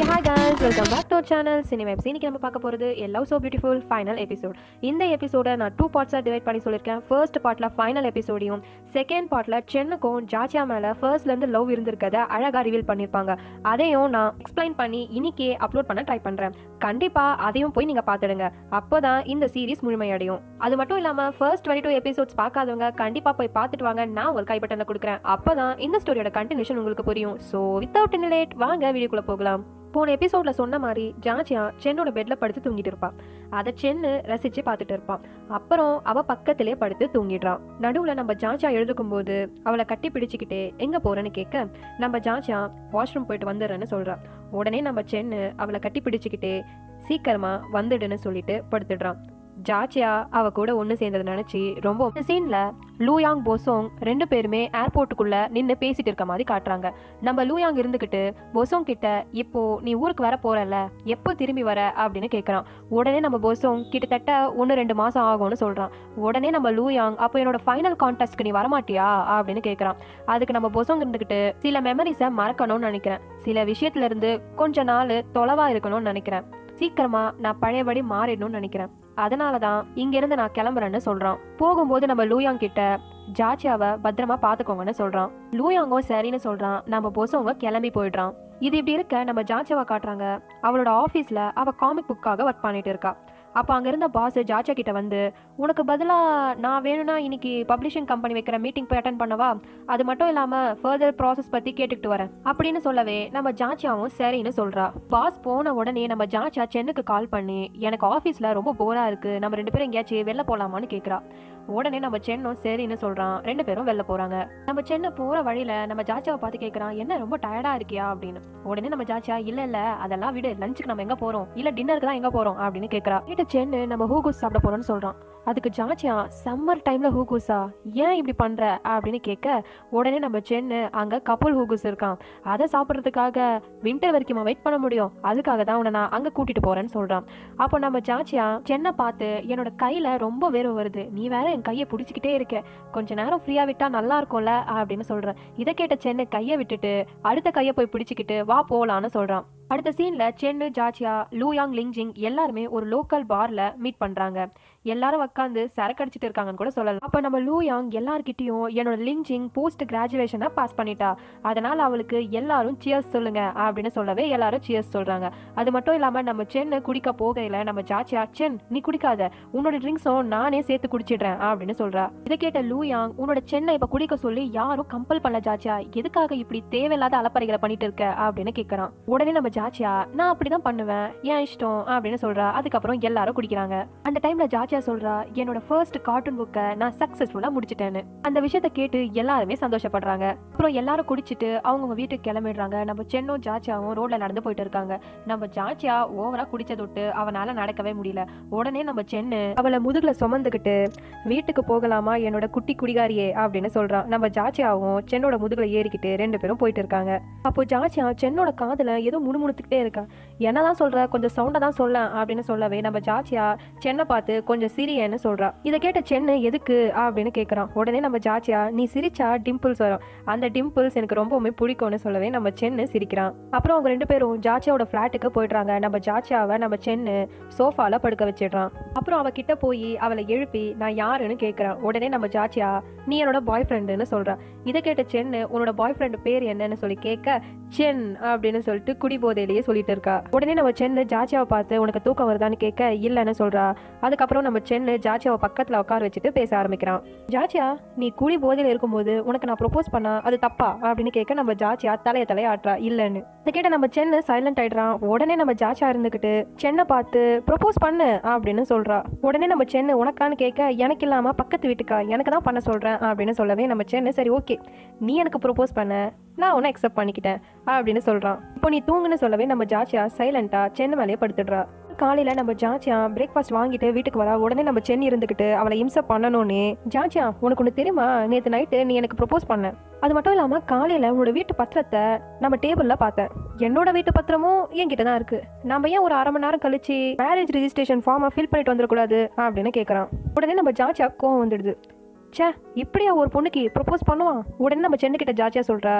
hi guys welcome back to channel cine webs இன்னைக்கு நம்ம பார்க்க போகிறது love so beautiful final episode இந்த எபிசோட நான் டூ பார்ட்ஸாக டிவைட் பண்ணி சொல்லியிருக்கேன் ஃபர்ஸ்ட் பார்ட்டில் ஃபைனல் எபிசோடையும் செகண்ட் பார்ட்டில் சென்னுக்கும் ஜாச்சியா மேலே ஃபர்ஸ்ட்லேருந்து லவ் இருந்திருக்கதை அழகாக ரிவீல் பண்ணியிருப்பாங்க அதையும் நான் எக்ஸ்பிளைன் பண்ணி இன்னைக்கே அப்லோட் பண்ண ட்ரை பண்ணுறேன் கண்டிப்பாக அதையும் போய் நீங்கள் பார்த்துடுங்க அப்போ தான் இந்த சீரிஸ் முழுமையடையும் அது மட்டும் இல்லாமல் ஃபர்ஸ்ட் டுவெண்ட்டி டூ எபிசோட்ஸ் பார்க்காதவங்க கண்டிப்பாக போய் பார்த்துட்டு வாங்க நான் ஒரு கைப்பட்டனை கொடுக்குறேன் அப்போ தான் இந்த ஸ்டோரியோட கண்டினியூஷன் உங்களுக்கு புரியும் ஸோ வித்தவுட் இன் லேட் வாங்க வீடியோக்குள்ளே போகலாம் போன எபிசோட்ல சொன்ன மாதிரி ஜாஜியா சென்னோட பெட்ல படுத்து தூங்கிட்டு இருப்பான் அதை சென்னு ரசிச்சு பார்த்துட்டு இருப்பான் அப்புறம் அவ பக்கத்திலே படுத்து தூங்கிடுறான் நடுவுல நம்ம ஜாஜா எழுதுக்கும் போது அவளை கட்டி பிடிச்சிக்கிட்டே எங்க போறேன்னு கேட்க நம்ம ஜாஜா வாஷ்ரூம் போயிட்டு வந்துடுறேன்னு சொல்றா உடனே நம்ம சென்னு அவளை கட்டி பிடிச்சிக்கிட்டே சீக்கிரமா வந்துடுன்னு சொல்லிட்டு படுத்துடுறான் ஜாச்சியா அவ கூட ஒன்று சேர்ந்ததை நினச்சி ரொம்ப இந்த சீனில் லூயாங் போசோங் ரெண்டு பேருமே ஏர்போர்ட்டுக்குள்ள நின்று பேசிட்டு இருக்க மாதிரி காட்டுறாங்க நம்ம லூயாங் இருந்துக்கிட்டு போசோங் கிட்ட இப்போ நீ ஊருக்கு வர போறல எப்போ திரும்பி வர அப்படின்னு கேட்குறான் உடனே நம்ம போசோங் கிட்டத்தட்ட ஒன்று ரெண்டு மாதம் ஆகும்னு சொல்கிறான் உடனே நம்ம லூயாங் அப்போ என்னோட ஃபைனல் கான்டெஸ்ட்க்கு நீ வரமாட்டியா அப்படின்னு கேட்குறான் அதுக்கு நம்ம போசோங் இருந்துக்கிட்டு சில மெமரிஸை மறக்கணும்னு நினைக்கிறேன் சில விஷயத்துல இருந்து கொஞ்ச நாள் தொலைவா இருக்கணும்னு நினைக்கிறேன் சீக்கிரமா நான் பழையபடி மாறிடணும்னு நினைக்கிறேன் அதனால தான் இங்கிருந்து நான் கிளம்புறேன்னு சொல்றான் போகும்போது நம்ம லூயாங் கிட்ட ஜாச்சியாவை பத்திரமா பாத்துக்கோங்கன்னு சொல்றான் லூயாங்கும் சரின்னு சொல்றான் நம்ம பொசவங்க கிளம்பி போயிடுறான் இது இப்படி இருக்க நம்ம ஜாச்சியாவை காட்டுறாங்க அவளோட ஆஃபீஸில் அவள் காமிக் புக்காக ஒர்க் பண்ணிட்டு இருக்கா அப்போ அங்கே இருந்த பாஸ் ஜாச்சியா கிட்ட வந்து உனக்கு பதிலாக நான் வேணும்னா இன்னைக்கு பப்ளிஷிங் கம்பெனி வைக்கிற மீட்டிங் போய் அட்டன் பண்ணவா அது மட்டும் இல்லாமல் ஃபர்தர் ப்ராசஸ் பற்றி கேட்டுக்கிட்டு வரேன் அப்படின்னு சொல்லவே நம்ம ஜாச்சியாவும் சரின்னு சொல்கிறா பாஸ் போன உடனே நம்ம ஜாச்சியா சென்னுக்கு கால் பண்ணி எனக்கு ஆஃபீஸில் ரொம்ப போராக இருக்குது நம்ம ரெண்டு பேரும் எங்கேயாச்சும் வெளில போகலாமான்னு கேட்குறா உடனே நம்ம சென்னும் சரின்னு சொல்கிறான் ரெண்டு பேரும் வெளில போகிறாங்க நம்ம சென்னை போகிற வழியில் நம்ம ஜாச்சியாவை பார்த்து கேட்குறான் என்ன ரொம்ப டயர்டாக இருக்கியா அப்படின்னு உடனே நம்ம ஜாச்சியா இல்லை இல்லை அதெல்லாம் விடு லஞ்சுக்கு நம்ம எங்கே போகிறோம் இல்லை டின்னருக்கு தான் எங்கே போகிறோம் அப்படின்னு கேட்குறா கேட்ட சென்னு நம்ம ஹூகூஸ் சாப்பிட போகிறோம்னு சொல்கிறான் அதுக்கு ஜாச்சியா சம்மர் டைம்ல ஹூகூஸா ஏன் இப்படி பண்ற அப்படின்னு கேட்க உடனே நம்ம சென்னு அங்க கப்புல் ஹூகூஸ் இருக்கான் அதை சாப்பிட்றதுக்காக வின்டர் வரைக்கும் வெயிட் பண்ண முடியும் அதுக்காக தான் உன்னை நான் அங்க கூட்டிட்டு போறேன்னு சொல்றான் அப்போ நம்ம ஜாச்சியா சென்னை பார்த்து என்னோட கையில ரொம்ப வேர்வை வருது நீ வேற என் கையை பிடிச்சிக்கிட்டே இருக்க கொஞ்ச நேரம் ஃப்ரீயா விட்டா நல்லா இருக்கும்ல அப்படின்னு சொல்றேன் இதை கேட்ட சென்னு கையை விட்டுட்டு அடுத்த கையை போய் பிடிச்சிக்கிட்டு வா போலான்னு சொல்றான் அடுத்த சீன்ல சென்னு ஜாச்சியா லூயாங் லிங்ஜிங் எல்லாருமே ஒரு லோக்கல் பார்ல மீட் பண்றாங்க எல்லாரும் உட்காந்து சரக்கு அடிச்சிட்டு இருக்காங்கன்னு கூட சொல்லலாம் அப்ப நம்ம லூயாங் எல்லார்கிட்டயும் என்னோட லிங்ஜிங் போஸ்ட் கிராஜுவேஷனை பாஸ் பண்ணிட்டா அதனால அவளுக்கு எல்லாரும் சியர்ஸ் சொல்லுங்க அப்படின்னு சொல்லவே எல்லாரும் சியர்ஸ் சொல்றாங்க அது மட்டும் இல்லாம நம்ம சென்னு குடிக்க போகையில நம்ம ஜாச்சியா சென் நீ குடிக்காத உன்னோட ட்ரிங்க்ஸும் நானே சேர்த்து குடிச்சிடுறேன் அப்படின்னு சொல்றா இதை கேட்ட லூயாங் உன்னோட சென்னை இப்ப குடிக்க சொல்லி யாரும் கம்பல் பண்ணல ஜாச்சியா எதுக்காக இப்படி தேவையில்லாத அலப்பறைகளை பண்ணிட்டு இருக்க அப்படின்னு கேட்கறான் உடனே நம்ம ஜாச்சியா நான் அப்படிதான் பண்ணுவேன் ஏன் இஷ்டம் அப்படின்னு சொல்றா அதுக்கப்புறம் எல்லாரும் குடிக்கிறாங்க அந்த டைம்ல ஜாச்சியா சொல்றா என்னோட ஃபர்ஸ்ட் கார்ட்டூன் புக்கை நான் சக்சஸ்ஃபுல்லா முடிச்சிட்டேன்னு அந்த விஷயத்த கேட்டு எல்லாருமே சந்தோஷப்படுறாங்க அப்புறம் எல்லாரும் குடிச்சிட்டு அவங்கவுங்க வீட்டுக்கு கிளம்பிடுறாங்க நம்ம சென்னும் ஜாச்சியாவும் ரோட்ல நடந்து போயிட்டு இருக்காங்க நம்ம ஜாச்சியா ஓவரா குடிச்ச தொட்டு அவனால நடக்கவே முடியல உடனே நம்ம சென்னு அவளை முதுகுல சுமந்துக்கிட்டு வீட்டுக்கு போகலாமா என்னோட குட்டி குடிகாரியே அப்படின்னு சொல்றான் நம்ம ஜாச்சியாவும் சென்னோட முதுகுல ஏறிக்கிட்டு ரெண்டு பேரும் போயிட்டு இருக்காங்க அப்போ ஜாச்சியா சென்னோட காதுல ஏதோ முணுமுணுத்துக்கிட்டே இருக்கா என்னதான் சொல்ற கொஞ்சம் சவுண்டா தான் சொல்ல அப்படின்னு சொல்லவே நம்ம ஜாச்சியா சென்னை பார்த்து கொஞ்சம் சிரியன்னு சொல்றா இதை கேட்ட சென்னு எதுக்கு அப்படின்னு கேட்குறான் உடனே நம்ம ஜாச்சியா நீ சிரிச்சா டிம்பிள்ஸ் வரும் அந்த டிம்பிள்ஸ் எனக்கு ரொம்பவுமே பிடிக்கும்னு சொல்லவே நம்ம சென்னு சிரிக்கிறான் அப்புறம் அவங்க ரெண்டு பேரும் ஜாச்சியாவோட ஃப்ளாட்டுக்கு போயிடுறாங்க நம்ம ஜாச்சியாவை நம்ம சென்னு சோஃபால படுக்க வச்சிடுறான் அப்புறம் அவ கிட்ட போய் அவளை எழுப்பி நான் யாருன்னு கேட்குறான் உடனே நம்ம ஜாச்சியா நீ என்னோட பாய் ஃப்ரெண்டுன்னு சொல்றான் இதை கேட்ட சென்னு உன்னோட பாய் ஃப்ரெண்டு பேர் என்னன்னு சொல்லி கேட்க சென் அப்படின்னு சொல்லிட்டு குடி போதையிலேயே சொல்லிட்டு இருக்கா உடனே நம்ம சென்னு ஜாச்சியாவை பார்த்து உனக்கு தூக்கம் வருதான்னு கேட்க இல்லைன்னு சொல்றா அதுக்கப்புறம் நம்ம சென்னு ஜாச்சியாவை பக்கத்துல உட்கார வச்சுட்டு பேச ஆரம்பிக்கிறான் ஜாச்சியா நீ குடி போதையில் இருக்கும்போது உனக்கு நான் ப்ரொபோஸ் பண்ணா அது தப்பா அப்படின்னு கேட்க நம்ம ஜாச்சியா தலைய தலைய ஆட்டுறா இல்லைன்னு இதை கேட்ட நம்ம சென்னு சைலண்ட் ஆயிடுறான் உடனே நம்ம ஜாச்சியா இருந்துக்கிட்டு சென்னை பார்த்து ப்ரொபோஸ் பண்ணு அப்படின்னு சொல்றா உடனே நம்ம சென்னு உனக்கான்னு கேட்க எனக்கு இல்லாம பக்கத்து வீட்டுக்கா எனக்கு தான் பண்ண சொல்றேன் அப்படின்னு சொல்லவே நம்ம சென்னு சரி ஓகே நீ எனக்கு ப்ரொபோஸ் பண்ண நான் உன்னை அக்செப்ட் பண்ணிக்கிட்டேன் அப்படின்னு சொல்றான் இப்போ நீ தூங்குன்னு சொல்லவே நம்ம ஜாச்சியா சைலண்டா சென்னை மேலேயே படுத்துடுறா காலையில் நம்ம ஜாச்சியா பிரேக்ஃபாஸ்ட் வாங்கிட்டு வீட்டுக்கு வரா உடனே நம்ம சென்னி இருந்துக்கிட்டு அவளை இம்சை பண்ணணும்னு ஜாச்சியா உனக்கு ஒன்று தெரியுமா நேற்று நைட்டு நீ எனக்கு ப்ரொபோஸ் பண்ண அது மட்டும் இல்லாமல் காலையில் உன்னோட வீட்டு பத்திரத்தை நம்ம டேபிளில் பார்த்தேன் என்னோட வீட்டு பத்திரமும் என்கிட்ட தான் இருக்கு நம்ம ஏன் ஒரு அரை மணி நேரம் கழிச்சு மேரேஜ் ரெஜிஸ்ட்ரேஷன் ஃபார்மை ஃபில் பண்ணிட்டு வந்துடக்கூடாது அப்படின்னு கேட்குறான் உடனே நம்ம ஜாச்சியா கோவம் வந்துடுது ச்சே இப்படியா ஒரு பொண்ணுக்கு ப்ரொபோஸ் பண்ணுவான் உடனே நம்ம சென்னுக்கிட்ட ஜாச்சியா சொல்றா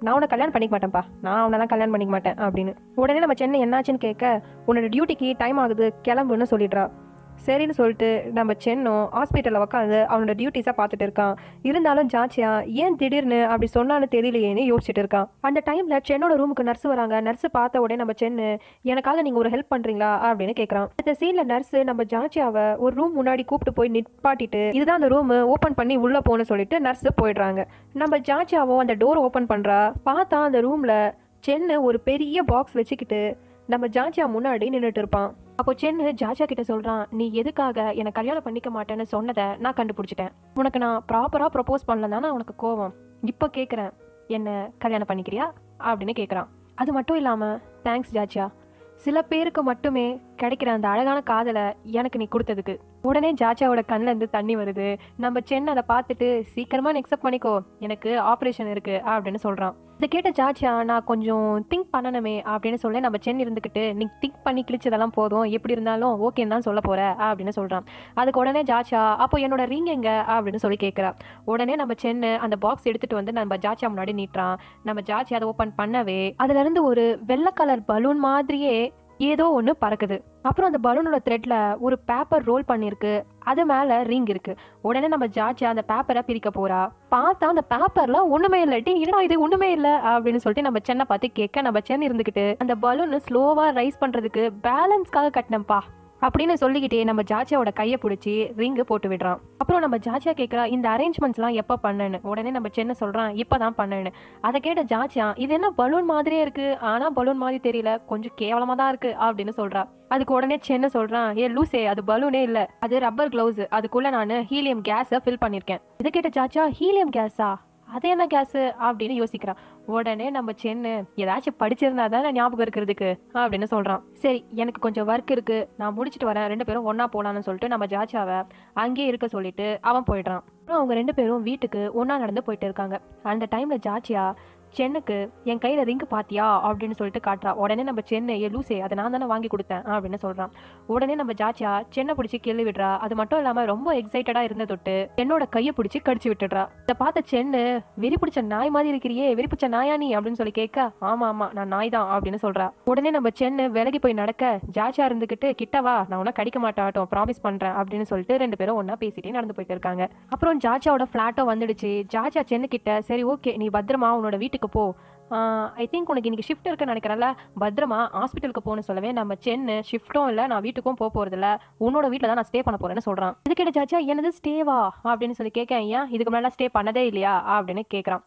நான் உன்னை கல்யாணம் பண்ணிக்க மாட்டேன்ப்பா நான் உன்னெல்லாம் கல்யாணம் பண்ணிக்க மாட்டேன் அப்படின்னு உடனே நம்ம சென்னை என்னாச்சுன்னு கேட்க உன்னோட டியூட்டிக்கு டைம் ஆகுது கிளம்புன்னு சொல்லிடுறா சரின்னு சொல்லிட்டு நம்ம சென்னும் ஹாஸ்பிட்டலில் உட்காந்து அவனோட டியூட்டிஸாக பார்த்துட்டு இருக்கான் இருந்தாலும் ஜாச்சியா ஏன் திடீர்னு அப்படி சொன்னான்னு தெரியலையேன்னு யோசிச்சுட்டு இருக்கான் அந்த டைமில் சென்னோட ரூமுக்கு நர்ஸ் வராங்க நர்ஸ் பார்த்த உடனே நம்ம சென்னு எனக்காக நீங்கள் ஒரு ஹெல்ப் பண்ணுறீங்களா அப்படின்னு கேட்குறான் இந்த சீனில் நர்ஸ் நம்ம ஜாச்சியாவை ஒரு ரூம் முன்னாடி கூப்பிட்டு போய் நிப்பாட்டிட்டு இதுதான் அந்த ரூம் ஓப்பன் பண்ணி உள்ளே போகணும்னு சொல்லிட்டு நர்ஸ் போயிடுறாங்க நம்ம ஜாச்சியாவும் அந்த டோர் ஓப்பன் பண்ணுறா பார்த்தா அந்த ரூமில் சென்னு ஒரு பெரிய பாக்ஸ் வச்சுக்கிட்டு நம்ம ஜாஜியா முன்னாடி நின்றுட்டு இருப்பான் அப்போ சென்னு ஜாஜா கிட்ட சொல்றான் நீ எதுக்காக என்னை கல்யாணம் பண்ணிக்க மாட்டேன்னு சொன்னதை நான் கண்டுபிடிச்சிட்டேன் உனக்கு நான் ப்ராப்பரா ப்ரப்போஸ் பண்ணலன்னா உனக்கு கோவம் இப்போ கேட்குறேன் என்ன கல்யாணம் பண்ணிக்கிறியா அப்படின்னு கேட்குறான் அது மட்டும் இல்லாமல் தேங்க்ஸ் ஜாஜியா சில பேருக்கு மட்டுமே கிடைக்கிற அந்த அழகான காதலை எனக்கு நீ கொடுத்ததுக்கு உடனே ஜாஜாவோட கண்ணுல இருந்து தண்ணி வருது நம்ம சென் அதை பார்த்துட்டு சீக்கிரமா அக்செப்ட் பண்ணிக்கோ எனக்கு ஆப்ரேஷன் இருக்கு அப்படின்னு சொல்றான் இதை கேட்ட ஜாஜியா நான் கொஞ்சம் திங்க் பண்ணணுமே அப்படின்னு சொல்ல நம்ம சென் இருந்துக்கிட்டு நீ திங்க் பண்ணி கிழிச்சதெல்லாம் போதும் எப்படி இருந்தாலும் ஓகேன்னு தான் சொல்ல போற அப்படின்னு சொல்றான் அதுக்கு உடனே ஜாச்சா அப்போ என்னோட ரிங் எங்க அப்படின்னு சொல்லி கேட்குறா உடனே நம்ம சென்னு அந்த பாக்ஸ் எடுத்துட்டு வந்து நம்ம ஜாச்சியா முன்னாடி நீட்டுறான் நம்ம ஜாச்சி அதை ஓப்பன் பண்ணவே அதுல இருந்து ஒரு வெள்ளை கலர் பலூன் மாதிரியே ஏதோ ஒன்று பறக்குது அப்புறம் அந்த பலூனோட த்ரெட்ல ஒரு பேப்பர் ரோல் பண்ணிருக்கு அது மேல ரிங் இருக்கு உடனே நம்ம ஜாச்சி அந்த பேப்பரை பிரிக்க போறா பார்த்தா அந்த பேப்பர்ல ஒண்ணுமே இல்லாட்டி என்னடா இது ஒண்ணுமே இல்ல அப்படின்னு சொல்லிட்டு நம்ம சென்னை பார்த்து கேட்க நம்ம சென்னை இருந்துகிட்டு அந்த பலூன் ஸ்லோவா ரைஸ் பண்றதுக்கு பேலன்ஸ்க்காக கட்டினப்பா அப்படின்னு சொல்லிக்கிட்டே நம்ம ஜாச்சியாவோட கையை பிடிச்சி ரிங்கு போட்டு விடுறான் அப்புறம் நம்ம ஜாச்சியா கேட்குறா இந்த அரேஞ்ச்மெண்ட்ஸ்லாம் எப்போ பண்ணேன்னு உடனே நம்ம சென்னை சொல்கிறான் இப்போ தான் பண்ணேன்னு அதை கேட்ட ஜாச்சியா இது என்ன பலூன் மாதிரியே இருக்கு ஆனால் பலூன் மாதிரி தெரியல கொஞ்சம் கேவலமாக தான் இருக்கு அப்படின்னு சொல்றா அதுக்கு உடனே சென்னை சொல்றான் ஏ லூசே அது பலூனே இல்லை அது ரப்பர் க்ளவுஸ் அதுக்குள்ள நான் ஹீலியம் கேஸை ஃபில் பண்ணியிருக்கேன் இதை கேட்ட ஜாச்சியா ஹீலியம் கேஸா அது என்ன கேஸு அப்படின்னு யோசிக்கிறான் உடனே நம்ம சென்னு ஏதாச்சும் படிச்சிருந்தா தானே ஞாபகம் இருக்கிறதுக்கு அப்படின்னு சொல்றான் சரி எனக்கு கொஞ்சம் ஒர்க் இருக்கு நான் முடிச்சிட்டு வரேன் ரெண்டு பேரும் ஒண்ணா போலான்னு சொல்லிட்டு நம்ம ஜாச்சாவை அங்கேயே இருக்க சொல்லிட்டு அவன் போயிடுறான் அப்புறம் அவங்க ரெண்டு பேரும் வீட்டுக்கு ஒண்ணா நடந்து போயிட்டு இருக்காங்க அந்த டைம்ல ஜாச்சியா சென்னுக்கு என் கையில ரிங்கு பாத்தியா அப்படின்னு சொல்லிட்டு காட்டுறா உடனே நம்ம சென்னை ஏ லூசே அதை நான் தானே வாங்கி கொடுத்தேன் அப்படின்னு சொல்றான் உடனே நம்ம ஜாச்சியா சென்னை பிடிச்சி கிள்ளி விடுறா அது மட்டும் இல்லாம ரொம்ப எக்ஸைட்டடா இருந்த தொட்டு என்னோட கையை பிடிச்சி கடிச்சு விட்டுடுறா இதை பார்த்த சென்னு வெறி பிடிச்ச நாய் மாதிரி இருக்கிறியே வெறி பிடிச்ச நாயா நீ அப்படின்னு சொல்லி கேட்க ஆமா ஆமா நான் நாய் தான் அப்படின்னு சொல்றா உடனே நம்ம சென்னு விலகி போய் நடக்க ஜாச்சியா இருந்துகிட்டு கிட்டவா நான் உன்ன கடிக்க மாட்டாட்டும் ப்ராமிஸ் பண்றேன் அப்படின்னு சொல்லிட்டு ரெண்டு பேரும் ஒண்ணா பேசிட்டே நடந்து போயிட்டு இருக்காங்க அப்புறம் ஜாச்சியாவோட ஃபிளாட்டோ வந்துடுச்சு ஜாச்சியா சென்னு கிட்ட சரி ஓகே நீ பத்திரமா உன்னோட வீட்டுக்கு போ ஐ திங்க் உனக்கு இன்னைக்கு ஷிஃப்ட் இருக்குன்னு நினைக்கிறேன்ல பத்திரமா ஹாஸ்பிட்டலுக்கு போகணும்னு சொல்லவே நம்ம சென்னு ஷிஃப்ட்டும் இல்லை நான் வீட்டுக்கும் போக போகிறதில்ல உன்னோட வீட்டில் தான் நான் ஸ்டே பண்ண போறேன்னு சொல்கிறான் இது கேட்ட ஜாச்சியா என்னது ஸ்டேவா அப்படின்னு சொல்லி கேட்க ஏன் இதுக்கு முன்னாடி ஸ்டே பண்ணதே இல்லையா அப்படின்னு கேட்குறான்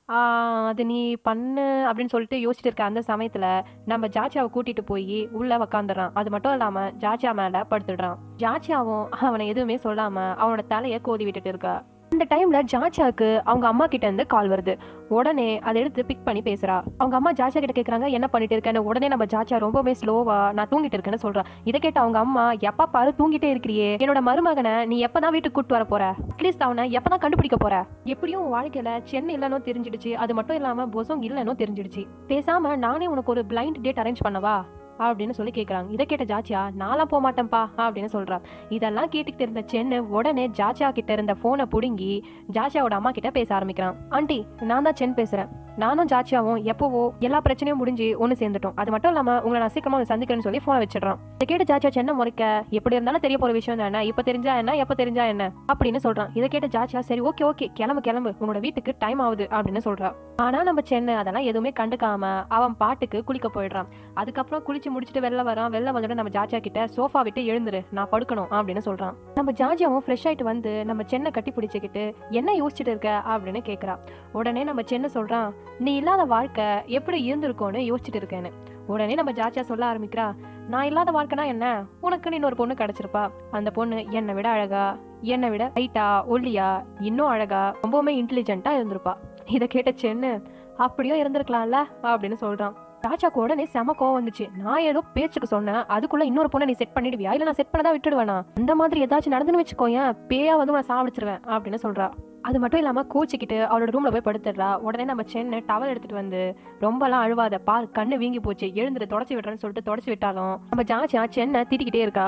அது நீ பண்ணு அப்படின்னு சொல்லிட்டு யோசிச்சுட்டு இருக்க அந்த சமயத்தில் நம்ம ஜாச்சியாவை கூட்டிட்டு போய் உள்ள உக்காந்துடுறான் அது மட்டும் இல்லாமல் ஜாச்சியா மேலே படுத்துடுறான் ஜாச்சியாவும் அவனை எதுவுமே சொல்லாமல் அவனோட தலையை கோதி விட்டுட்டு இருக்கா இந்த டைம்ல ஜாச்சாக்கு அவங்க அம்மா கிட்ட இருந்து கால் வருது உடனே அதை எடுத்து பிக் பண்ணி பேசுறா அவங்க அம்மா ஜாச்சா கிட்ட கேக்குறாங்க என்ன பண்ணிட்டு இருக்கேன்னு உடனே நம்ம ஜாச்சா ரொம்பவே ஸ்லோவா நான் தூங்கிட்டு இருக்கேன்னு சொல்றா இதை கேட்ட அவங்க அம்மா எப்ப பாரு தூங்கிட்டே இருக்கிறியே என்னோட மருமகனை நீ எப்பதான் வீட்டுக்கு கூட்டு வர போற அட்லீஸ்ட் அவனை எப்பதான் கண்டுபிடிக்க போற எப்படியும் உன் வாழ்க்கையில சென்னை இல்லைன்னு தெரிஞ்சிடுச்சு அது மட்டும் இல்லாம பொசம் இல்லைன்னு தெரிஞ்சிடுச்சு பேசாம நானே உனக்கு ஒரு பிளைண்ட் டேட் அரேஞ்ச் பண்ணவா அப்படின்னு சொல்லி கேட்குறாங்க இதை கேட்ட ஜாச்சியா நான்லாம் போக மாட்டேன்ப்பா அப்படின்னு சொல்றா இதெல்லாம் கேட்டுக்கிட்டு இருந்த சென்னு உடனே ஜாச்சியா கிட்ட இருந்த போனை புடுங்கி ஜாச்சியாவோட அம்மா கிட்ட பேச ஆரம்பிக்கிறான் ஆண்டி நான் தான் சென் பேசுறேன் நானும் ஜாச்சியாவும் எப்பவோ எல்லா பிரச்சனையும் முடிஞ்சு ஒன்று சேர்ந்துட்டோம் அது மட்டும் இல்லாம உங்களை நான் சீக்கிரமா வந்து சந்திக்கிறேன்னு சொல்லி போனை வச்சிடறான் இதை கேட்டு ஜாச்சியா சென்னை முறைக்க எப்படி இருந்தாலும் தெரிய போற விஷயம் தானே இப்ப தெரிஞ்சா என்ன எப்ப தெரிஞ்சா என்ன அப்படின்னு சொல்றான் இதை கேட்ட ஜாச்சியா சரி ஓகே ஓகே கிளம்பு கிளம்பு உன்னோட வீட்டுக்கு டைம் ஆகுது அப்படின்னு சொல்றா ஆனா நம்ம சென்னை அதெல்லாம் எதுவுமே கண்டுக்காம அவன் பாட்டுக்கு குளிக்க போயிடுறான் அதுக்கப்புறம் குளிச்சு முடிச்சுட்டு வெளில வரான் வெளில வந்துட்டு நம்ம ஜாஜியா கிட்ட சோஃபா விட்டு எழுந்துரு நான் படுக்கணும் அப்படின்னு சொல்றான் நம்ம ஜாஜியாவும் ஃப்ரெஷ் ஆயிட்டு வந்து நம்ம சென்னை கட்டி பிடிச்சிக்கிட்டு என்ன யோசிச்சுட்டு இருக்க அப்படின்னு கேக்குறா உடனே நம்ம சென்னை சொல்றான் நீ இல்லாத வாழ்க்கை எப்படி இருந்திருக்கோன்னு யோசிச்சுட்டு இருக்கேன்னு உடனே நம்ம ஜாஜியா சொல்ல ஆரம்பிக்கிறா நான் இல்லாத வாழ்க்கைனா என்ன உனக்குன்னு இன்னொரு பொண்ணு கிடைச்சிருப்பா அந்த பொண்ணு என்னை விட அழகா என்னை விட ஹைட்டா ஒல்லியா இன்னும் அழகா ரொம்பவுமே இன்டெலிஜென்ட்டா இருந்திருப்பா இதை கேட்ட சென்னு அப்படியும் இருந்திருக்கலாம்ல அப்படின்னு சொல்றான் ராஜாக்கு உடனே செம கோவம் வந்துச்சு நான் ஏதோ பேச்சுக்கு சொன்னேன் அதுக்குள்ள இன்னொரு பொண்ணை நீ செட் பண்ணிடுவியா இல்ல நான் செட் பண்ணதா விட்டுடுவேனா அந்த மாதிரி ஏதாச்சும் நடந்துன்னு வச்சுக்கோயேன் பேயா வந்து உன சாவடிச்சிருவேன் அப்படின்னு சொல்றா அது மட்டும் இல்லாம கூச்சிக்கிட்டு அவளோட ரூம்ல போய் படுத்துடுறா உடனே நம்ம சென்னை டவல் எடுத்துட்டு வந்து ரொம்பலாம் அழுவாத பார் கண்ணு வீங்கி போச்சு எழுந்துட்டு தொடச்சி விடுறேன்னு சொல்லிட்டு தொடச்சி விட்டாலும் நம்ம ஜாச்சியா சென்னை திட்டிக்கிட்டே இருக்கா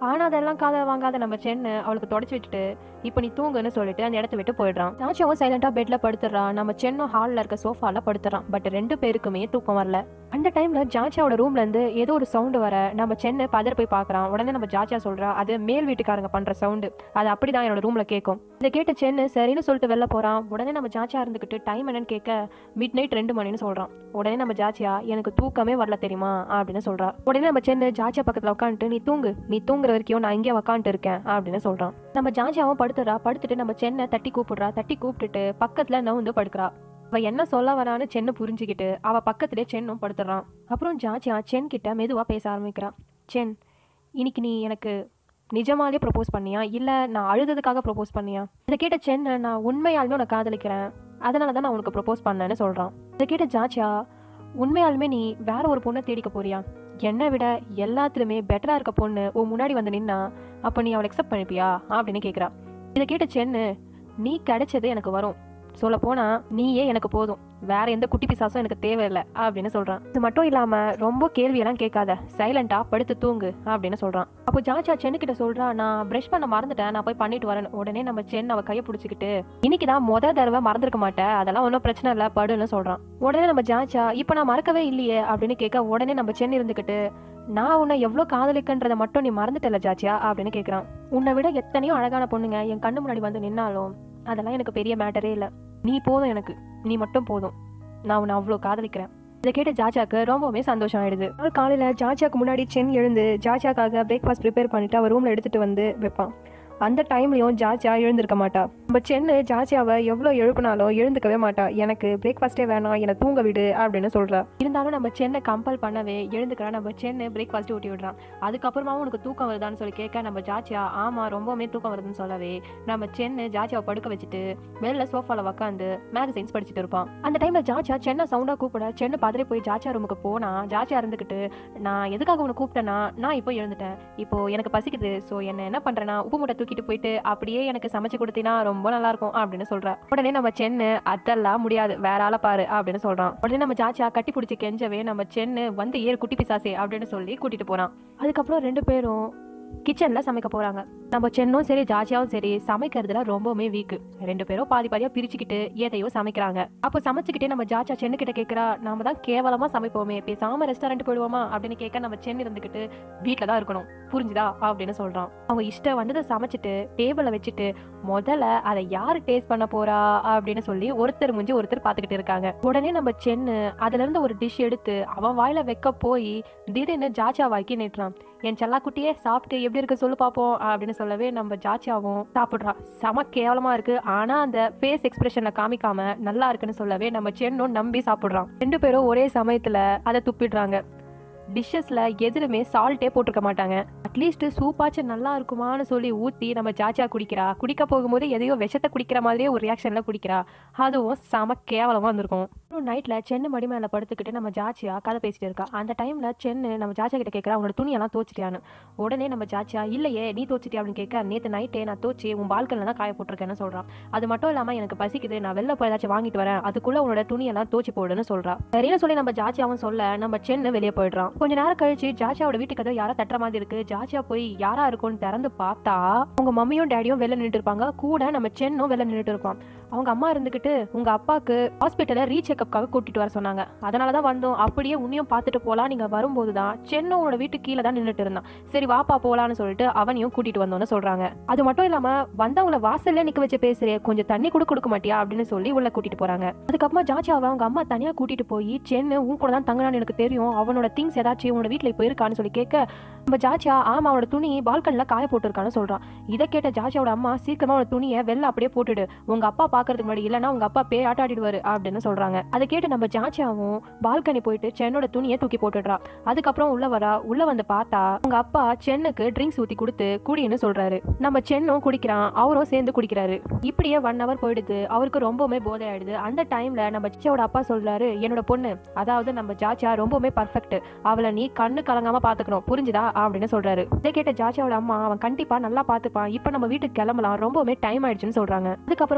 ஆனா அதெல்லாம் காதை வாங்காத நம்ம சென்னு அவளுக்கு தொடச்சி விட்டுட்டு இப்போ நீ தூங்குன்னு சொல்லிட்டு அந்த இடத்த விட்டு போயிடுறான் ஜாச்சியாவும் சைலண்டா பெட்ல படுத்துறான் நம்ம சென்னும் ஹால்ல இருக்க சோஃபால படுத்துறான் பட் ரெண்டு பேருக்குமே தூக்கம் வரல அந்த டைம்ல ஜாச்சியாவோட ரூம்ல இருந்து ஏதோ ஒரு சவுண்டு வர நம்ம சென்னு பதர் போய் பார்க்கறான் உடனே நம்ம ஜாச்சியா சொல்றா அது மேல் வீட்டுக்காரங்க பண்ற சவுண்டு அது அப்படிதான் என்னோட ரூம்ல கேட்கும் இதை கேட்ட சென்னு சரின்னு சொல்லிட்டு வெளில போறான் உடனே நம்ம ஜாச்சியா இருந்துகிட்டு டைம் என்னன்னு கேட்க மிட் நைட் ரெண்டு மணின்னு சொல்றான் உடனே நம்ம ஜாச்சியா எனக்கு தூக்கமே வரல தெரியுமா அப்படின்னு சொல்றா உடனே நம்ம சென்னு ஜாச்சியா பக்கத்துல உட்காந்துட்டு நீ தூங்கு நீ தூங்குற வரைக்கும் நான் இங்கே உட்காந்துட்டு இருக்கேன் அப்படின்னு சொல்றான் நம்ம ஜாச்சியாவும் படுத்துறா படுத்துட்டு நம்ம சென்னை தட்டி கூப்பிடுறா தட்டி கூப்பிட்டுட்டு பக்கத்துல நவுந்து படுக்கிறா அவ என்ன சொல்ல வரான்னு சென்னு புரிஞ்சுக்கிட்டு அவ பக்கத்திலே சென்னும் படுத்துறான் அப்புறம் ஜாச்சியா சென் கிட்ட மெதுவா பேச ஆரம்பிக்கிறா சென் இன்னைக்கு நீ எனக்கு நிஜமாலே ப்ரப்போஸ் பண்ணியா இல்ல நான் அழுததுக்காக ப்ரப்போஸ் பண்ணியா இதை கேட்ட சென்னை நான் உண்மையாலுமே உன்னை காதலிக்கிறேன் அதனால தான் நான் உனக்கு ப்ரப்போஸ் பண்ணேன்னு சொல்றான் இதை கேட்ட ஜாச்சியா உண்மையாலுமே நீ வேற ஒரு பொண்ணை தேடிக்க போறியா என்னை விட எல்லாத்துலயுமே பெட்டரா இருக்க பொண்ணு உன் முன்னாடி வந்து நின்னா அப்ப நீ அவளை அக்செப்ட் பண்ணிப்பியா அப்படின்னு கேக்குறா இதை கேட்ட சென்னு நீ கிடைச்சது எனக்கு வரும் சொல்ல போனா நீயே எனக்கு போதும் வேற எந்த குட்டி பிசாசும் எனக்கு தேவையில்லை அப்படின்னு சொல்றான் இது மட்டும் இல்லாம ரொம்ப கேள்வியெல்லாம் கேட்காத சைலண்டா படுத்து தூங்கு அப்படின்னு சொல்றான் அப்போ ஜாச்சா சென்னு கிட்ட சொல்றா நான் பிரஷ் பண்ண மறந்துட்டேன் நான் போய் பண்ணிட்டு வரேன் உடனே நம்ம சென் அவ கையை பிடிச்சிக்கிட்டு இன்னைக்கு தான் முத தடவை மறந்துருக்க மாட்டேன் அதெல்லாம் ஒன்றும் பிரச்சனை இல்லை படுன்னு சொல்றான் உடனே நம்ம ஜாச்சா இப்போ நான் மறக்கவே இல்லையே அப்படின்னு கேட்க உடனே நம்ம சென் இருந்துக்கிட்டு நான் உன்னை எவ்வளோ காதலிக்கன்றதை மட்டும் நீ மறந்துட்டல ஜாச்சியா அப்படின்னு கேட்குறான் உன்னை விட எத்தனையோ அழகான பொண்ணுங்க என் கண்ணு முன்னாடி வந்து நின்னாலும் அதெல்லாம் எனக்கு பெரிய மேட்டரே இல்லை நீ போதும் எனக்கு நீ மட்டும் போதும் நான் உன்னை அவ்வளோ காதலிக்கிறேன் இதை கேட்ட ஜாஜாக்கு ரொம்பவுமே சந்தோஷம் ஆயிடுது நாள் காலையில் ஜாஜாக்கு முன்னாடி சென் எழுந்து ஜாஜாக்காக பிரேக்ஃபாஸ்ட் ப்ரிப்பேர் பண்ணிட்டு அவள் ரூமில் எடுத்துகிட்டு வந்து வைப்பான் அந்த டைம்லையும் ஜாஜா எழுந்திருக்க மாட்டா நம்ம சென்னு ஜாஜாவை எவ்வளோ எழுப்பினாலும் எழுந்துக்கவே மாட்டா எனக்கு பிரேக்ஃபாஸ்ட்டே வேணாம் என்னை தூங்க விடு அப்படின்னு சொல்றா இருந்தாலும் நம்ம சென்னை கம்பல் பண்ணவே எழுந்துக்கிறா நம்ம சென்னு பிரேக்ஃபாஸ்ட் ஊட்டி விடுறான் அதுக்கப்புறமாவும் உனக்கு தூக்கம் வருதான்னு சொல்லி கேட்க நம்ம ஜாச்சியா ஆமாம் ரொம்பவுமே தூக்கம் வருதுன்னு சொல்லவே நம்ம சென்னு ஜாச்சியாவை படுக்க வச்சுட்டு வெளில சோஃபாவில் உட்காந்து மேகசைன்ஸ் படிச்சுட்டு இருப்பான் அந்த டைம்ல ஜாச்சியா சென்னை சவுண்டாக கூப்பிட சென்னு பதறி போய் ஜாச்சியா ரூமுக்கு போனா ஜாச்சியா இருந்துக்கிட்டு நான் எதுக்காக உனக்கு கூப்பிட்டேன்னா நான் இப்போ எழுந்துட்டேன் இப்போ எனக்கு பசிக்குது ஸோ என்ன என்ன பண்றேன்னா உப்பு மூட்டை தூக்கிட்டு போயிட்டு அப்படியே எனக்கு சமைச்சு கொடுத்தீங்கன்னா ரொம்ப நல்லா இருக்கும் அப்படின்னு சொல்றா உடனே நம்ம சென்னு அதெல்லாம் முடியாது வேற ஆளை பாரு அப்படின்னு சொல்றான் உடனே நம்ம ஜாச்சியா கட்டி பிடிச்சி கெஞ்சவே நம்ம சென்னு வந்து ஏறு குட்டி பிசாசே அப்படின்னு சொல்லி கூட்டிட்டு போறான் அதுக்கப்புறம் ரெண்டு பேரும் கிச்சன்ல சமைக்க போறாங்க நம்ம சென்னும் சரி ஜாச்சியாவும் சரி சமைக்கிறதுல ரொம்பவுமே வீக்கு ரெண்டு பேரும் பாதி பாதியா பிரிச்சுக்கிட்டு எதையோ சமைக்கிறாங்க அப்போ சமைச்சுக்கிட்டே நம்ம ஜாச்சா சென்னு கிட்ட கேக்குறா நாம தான் கேவலமா சமைப்போமே பேசாம ரெஸ்டாரண்ட் போயிடுவோமா அப்படின்னு கேட்க நம்ம சென்னு இருந்துக்கிட்டு வீட்டில் தான் இருக்கணும் புரிஞ்சுதா அப்படின்னு சொல்றான் அவங்க இஷ்டம் வந்ததை சமைச்சிட்டு டேபிள வச்சுட்டு முதல்ல அதை யாரு டேஸ்ட் பண்ண போறா அப்படின்னு சொல்லி ஒருத்தர் முஞ்சி ஒருத்தர் பார்த்துக்கிட்டு இருக்காங்க உடனே நம்ம சென்னு அதுல இருந்து ஒரு டிஷ் எடுத்து அவன் வாயில வைக்க போய் திடீர்னு ஜாச்சா வாய்க்கு நீட்டுறான் என் செல்லாக்குட்டியே சாப்பிட்டு எப்படி இருக்கு சொல்லு பார்ப்போம் அப்படின்னு சொல்லவே நம்ம ஜாச்சியாவும் சாப்பிட்றா செம கேவலமா இருக்கு ஆனா அந்த ஃபேஸ் எக்ஸ்பிரஷன்ல காமிக்காம நல்லா இருக்குன்னு சொல்லவே நம்ம சென்னும் நம்பி சாப்பிட்றான் ரெண்டு பேரும் ஒரே சமயத்துல அதை துப்பிடுறாங்க டிஷ்ஷஸில் எதுலுமே சால்ட்டே போட்டிருக்க மாட்டாங்க அட்லீஸ்ட் சூப்பாச்சும் நல்லா இருக்குமான்னு சொல்லி ஊற்றி நம்ம ஜாஜா குடிக்கிறா குடிக்க போகும்போது எதையோ விஷத்தை குடிக்கிற மாதிரியே ஒரு ரியாக்ஷனில் குடிக்கிறா அதுவும் செம கேவலமாக இருந்திருக்கும் அப்புறம் நைட்டில் சென்னு மடி மேலே படுத்துக்கிட்டு நம்ம ஜாச்சியா கதை பேசிட்டு இருக்கா அந்த டைமில் சென்னு நம்ம ஜாச்சா கிட்ட கேட்குறா உன்னோட துணியெல்லாம் தோச்சிட்டியான்னு உடனே நம்ம ஜாச்சியா இல்லையே நீ தோச்சிட்டியா அப்படின்னு கேட்க நேற்று நைட்டே நான் தோச்சி உன் பால்கனில் தான் காய போட்டிருக்கேன்னு சொல்கிறான் அது மட்டும் இல்லாமல் எனக்கு பசிக்குது நான் வெளில போய் ஏதாச்சும் வாங்கிட்டு வரேன் அதுக்குள்ளே உன்னோட துணியெல்லாம் தோச்சி போடுன்னு சொல்கிறா சரின்னு சொல்லி நம்ம ஜாச்சியாவும் சொல்ல நம்ம சென்னு வெளியே போயிடுறான் கொஞ்ச நேரம் கழிச்சு ஜாச்சியாவோட வீட்டுக்கு ஏதோ யாரோ தட்டுற மாதிரி இருக்கு ஜாச்சியா போய் யாரா இருக்கும்னு திறந்து பார்த்தா உங்க மம்மியும் டேடியும் வெளில நின்றுட்டு இருப்பாங்க கூட நம்ம சென்னும் வெளில நின்றுட்டு இருப்பான் அவங்க அம்மா இருந்துகிட்டு உங்க அப்பாக்கு ஹாஸ்பிட்டல்ல ரீசெக்கப்காக கூட்டிட்டு வர சொன்னாங்க அதனால தான் வந்தோம் அப்படியே உன்னையும் பார்த்துட்டு போலாம் நீங்க வரும்போது தான் சென்னோட வீட்டு கீழே தான் நின்றுட்டு இருந்தான் சரி வாப்பா போலான்னு சொல்லிட்டு அவனையும் கூட்டிட்டு வந்தோம்னு சொல்றாங்க அது மட்டும் இல்லாம வந்தவங்கள வாசல்ல நிக்க வச்சு பேசுறே கொஞ்சம் தண்ணி கூட கொடுக்க மாட்டியா அப்படின்னு சொல்லி உள்ள கூட்டிட்டு போறாங்க அதுக்கப்புறமா ஜாச்சியாவை அவங்க அம்மா தனியா கூட்டிட்டு போய் சென்னு உன் கூட தான் தங்கினான்னு எனக்கு தெரியும் அவனோட திங்ஸ் ஏதாச்சும் உன்னோட வீட்டுல இப்போ இருக்கான்னு சொல்லி கேட்க நம்ம ஜாச்சியா ஆமா அவனோட துணி பால்கனில காய போட்டிருக்கான்னு சொல்றான் இதை கேட்ட ஜாச்சியாவோட அம்மா சீக்கிரமா அவனோட துணியை வெளில அப்படியே போட்டுடு உங்க அப்பா பாக்குறதுக்கு முன்னாடி இல்லைன்னா உங்க அப்பா பே ஆட்டாடிடுவாரு அப்படின்னு சொல்றாங்க அதை கேட்டு நம்ம ஜாச்சியாவும் பால்கனி போயிட்டு சென்னோட துணியை தூக்கி போட்டுடுறா அதுக்கப்புறம் உள்ள வரா உள்ள வந்து பார்த்தா உங்க அப்பா சென்னுக்கு ட்ரிங்க்ஸ் ஊத்தி கொடுத்து குடின்னு சொல்றாரு நம்ம சென்னும் குடிக்கிறான் அவரும் சேர்ந்து குடிக்கிறாரு இப்படியே ஒன் ஹவர் போயிடுது அவருக்கு ரொம்பவுமே போதை ஆயிடுது அந்த டைம்ல நம்ம ஜாச்சியோட அப்பா சொல்றாரு என்னோட பொண்ணு அதாவது நம்ம ஜாச்சியா ரொம்பவுமே பர்ஃபெக்ட் அவளை நீ கண்ணு கலங்காம பாத்துக்கணும் புரிஞ்சுதா அப்படின்னு சொல்றாரு இதை கேட்ட ஜாச்சியாவோட அம்மா அவன் கண்டிப்பா நல்லா பாத்துப்பான் இப்ப நம்ம வீட்டுக்கு கிளம்பலாம் ரொம்பவுமே டைம் ஆயிடுச்சுன்னு சொல்றாங்க அதுக்கப்புறமா ஜாஜா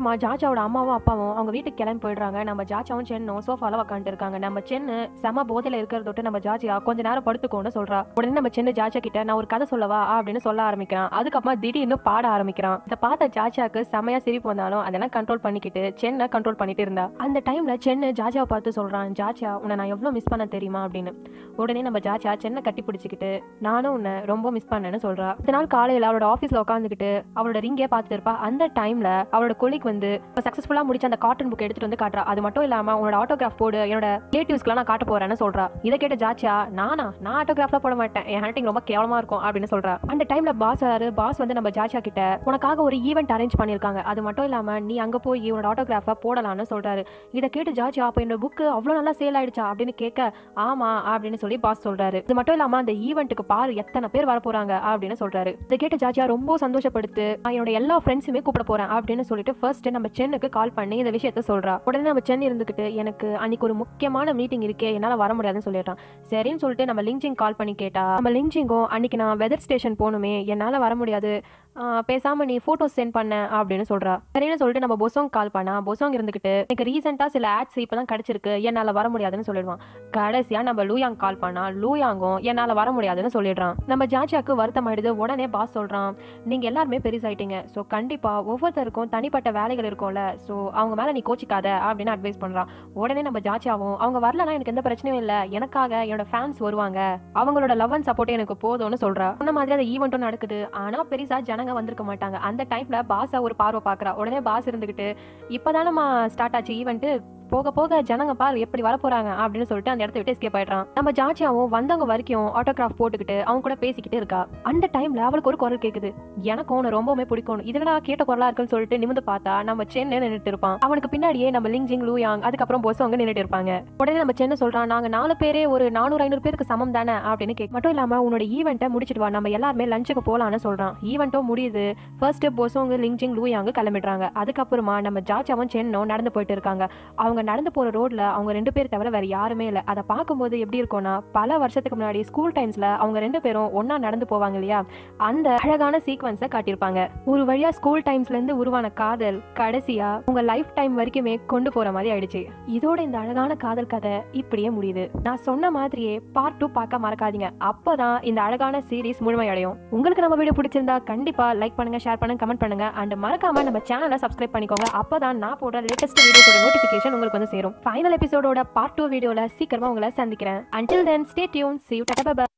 ஜாச்சாவோட அம்மாவும் அப்பாவும் அவங்க வீட்டுக்கு கிளம்பி போயிடுறாங்க நம்ம ஜாச்சாவும் சென்னும் சோஃபால உட்காந்துட்டு இருக்காங்க நம்ம சென்னு செம போதையில இருக்கிறத விட்டு நம்ம ஜாச்சியா கொஞ்ச நேரம் படுத்துக்கோன்னு சொல்றா உடனே நம்ம சென்னு ஜாச்சா கிட்ட நான் ஒரு கதை சொல்லவா அப்படின்னு சொல்ல ஆரம்பிக்கிறான் அதுக்கப்புறமா திடீர்னு பாட ஆரம்பிக்கிறான் இதை பார்த்த ஜாச்சாக்கு செமையா சிரிப்பு வந்தாலும் அதெல்லாம் கண்ட்ரோல் பண்ணிக்கிட்டு சென்னை கண்ட்ரோல் பண்ணிட்டு இருந்தா அந்த டைம்ல சென்னு ஜாஜாவை பார்த்து சொல்றான் ஜாச்சா உன்னை நான் எவ்வளவு மிஸ் பண்ண தெரியுமா அப்படின்னு உடனே நம்ம ஜாச்சா சென்னை கட்டி பிடிச்சிக்கிட்டு நானும் உன்னை ரொம்ப மிஸ் பண்ணேன்னு சொல்றா அடுத்த நாள் காலையில அவளோட ஆஃபீஸ்ல உட்காந்துக்கிட்டு அவளோட ரிங்கே பார்த்துட்டு இருப்பா அந்த டைம்ல அவளோட கொலிக் வந்து இப்போ சக்ஸஸ்ஃபுல்லா முடிச்ச அந்த காட்டன் புக் எடுத்துட்டு வந்து காட்டுறா அது மட்டும் இல்லாம உன்னோட ஆட்டோகிராஃப் போடு என்னோட ரிலேட்டிவ்ஸ்க்குலாம் நான் காட்ட போறேன்னு சொல்றா இதை கேட்ட ஜாச்சா நானா நான் ஆட்டோகிராஃப்லாம் போட மாட்டேன் என் ஹேண்டிங் ரொம்ப கேவலமா இருக்கும் அப்படின்னு சொல்றா அந்த டைம்ல பாஸ் வராரு பாஸ் வந்து நம்ம ஜாச்சா கிட்ட உனக்காக ஒரு ஈவெண்ட் அரேஞ்ச் பண்ணிருக்காங்க அது மட்டும் இல்லாம நீ அங்க போய் உன்னோட ஆட்டோகிராஃபை போடலாம்னு சொல்றாரு இதை கேட்டு ஜாச்சா அப்போ என்னோட புக்கு அவ்வளோ நல்லா சேல் ஆயிடுச்சா அப்படின்னு கேட்க ஆமா அப்படின்னு சொல்லி பாஸ் சொல்றாரு இது மட்டும் இல்லாம அந்த ஈவெண்ட்டுக்கு பாரு எத்தனை பேர் வர போறாங்க அப்படின்னு சொல்றாரு இதை கேட்டு ஜாஜியா ரொம்ப சந்தோஷப்படுத்து நான் என்னோட எல்லா ஃப்ரெண்ட்ஸுமே கூப்பிட போறேன் அப்படின்னு சொல்லிட்டு ஃபர்ஸ்ட் நம்ம சென்னுக்கு கால் பண்ணி இந்த விஷயத்த சொல்றா உடனே நம்ம சென் இருந்துகிட்டு எனக்கு அன்னைக்கு ஒரு முக்கியமான மீட்டிங் இருக்கே என்னால வர முடியாதுன்னு சொல்லிடுறான் சரின்னு சொல்லிட்டு நம்ம லிங்ஜிங் கால் பண்ணி கேட்டா நம்ம லிங்ஜிங்கும் அன்னைக்கு நான் வெதர் ஸ்டேஷன் போகணுமே என்னால வர முடியாது ஆஹ் பேசாம நீ போட்டோஸ் சென்ட் பண்ண அப்படின்னு சொல்றா சரின்னு சொல்லிட்டு நம்ம பொசோங் கால் பண்ணா பொசோங் இருந்துகிட்டு எனக்கு ரீசெண்டா சில ஆட்ஸ் இப்பதான் கிடைச்சிருக்கு என்னால வர முடியாதுன்னு சொல்லிடுவான் கடைசியா நம்ம லூயாங் கால் பண்ணா லூயாங்கும் என்னால வர முடியாதுன்னு சொல்லிடுறான் நம்ம ஜாஜாக்கு வருத்தம் ஆயிடுது உடனே பாஸ் சொல்றான் நீங்க எல்லாருமே பெருசாயிட்டீங்க ஸோ கண்டிப்பா ஒவ்வொருத்தருக்கும் தனிப்பட்ட வேலைகள் இருக்கும்ல ஸோ அவங்க மேல நீ கோச்சிக்காத அப்படின்னு அட்வைஸ் பண்றான் உடனே நம்ம ஜாச்சாவும் அவங்க வரலனா எனக்கு எந்த பிரச்சனையும் இல்லை எனக்காக என்னோட ஃபேன்ஸ் வருவாங்க அவங்களோட லவ் அண்ட் சப்போர்ட் எனக்கு போதும்னு சொல்றா அந்த மாதிரி அந்த ஈவெண்ட்டும் நடக்குது ஆனா பெருசா ஜனங்க வந்திருக்க மாட்டாங்க அந்த டைம்ல பாஸா ஒரு பார்வை பாக்குறா உடனே பாஸ் இருந்துகிட்டு இப்பதானம்மா ஸ்டார்ட் ஆச்சு ஈவெண்ட் போக போக ஜனங்க பாரு எப்படி வர போறாங்க அப்படின்னு சொல்லிட்டு அந்த இடத்த விட்டு எஸ்கேப் ஆயிடுறான் நம்ம ஜாச்சியாவும் வந்தவங்க வரைக்கும் ஆட்டோகிராஃப் போட்டுக்கிட்டு அவங்க கூட பேசிக்கிட்டு இருக்கா அந்த டைம்ல அவளுக்கு ஒரு குரல் கேக்குது எனக்கும் உன்னை ரொம்பவுமே பிடிக்கும் இதுல கேட்ட குரலா இருக்குன்னு சொல்லிட்டு நிமிந்து பார்த்தா நம்ம சென்னை நின்னுட்டு இருப்பான் அவனுக்கு பின்னாடியே நம்ம லிங்ஜிங் லூயாங் அதுக்கப்புறம் பொஸ் அவங்க நின்னுட்டு இருப்பாங்க உடனே நம்ம சென்னை சொல்றான் நாங்க நாலு பேரே ஒரு நானூறு ஐநூறு பேருக்கு சமம் தானே அப்படின்னு கேட்க மட்டும் இல்லாம உன்னோட ஈவெண்ட்டை முடிச்சிட்டு வா நம்ம எல்லாருமே லஞ்சுக்கு போலான்னு சொல்றான் ஈவெண்ட்டும் முடியுது ஃபர்ஸ்ட் பொசோங்க லிங்ஜிங் லூயாங்க கிளம்பிடுறாங்க அதுக்கப்புறமா நம்ம ஜாச்சாவும் சென்னும் நடந்து போயிட்டு இருக்காங்க அவங்க நடந்து போற ரோட்ல அவங்க ரெண்டு பேர் தவிர வேற யாருமே இல்லை அதை பார்க்கும்போது எப்படி இருக்கும்னா பல வருஷத்துக்கு முன்னாடி ஸ்கூல் டைம்ஸ்ல அவங்க ரெண்டு பேரும் ஒண்ணா நடந்து போவாங்க இல்லையா அந்த அழகான சீக்வன்ஸை காட்டியிருப்பாங்க ஒரு வழியா ஸ்கூல் டைம்ஸ்ல இருந்து உருவான காதல் கடைசியா உங்க லைஃப் டைம் வரைக்குமே கொண்டு போற மாதிரி ஆயிடுச்சு இதோட இந்த அழகான காதல் கதை இப்படியே முடியுது நான் சொன்ன மாதிரியே பார்ட் டூ பார்க்க மறக்காதீங்க அப்பதான் இந்த அழகான சீரிஸ் முழுமையடையும் உங்களுக்கு நம்ம வீடியோ பிடிச்சிருந்தா கண்டிப்பா லைக் பண்ணுங்க ஷேர் பண்ணுங்க கமெண்ட் பண்ணுங்க அண்ட் மறக்காம நம்ம சேனலை சப்ஸ்கிரைப் பண்ணிக்கோங்க அப்பதான் நான் போடுற லேட்டஸ்ட் வீடியோஸோட நோட்டிஃபிகேஷன் உங்களுக்கு வந்து சேரும் ஃபைனல் எபிசோடோட பார்ட் டூ வீடியோல சீக்கிரமா உங்களை சந்திக்கிறேன் until then stay tuned see you tata bye bye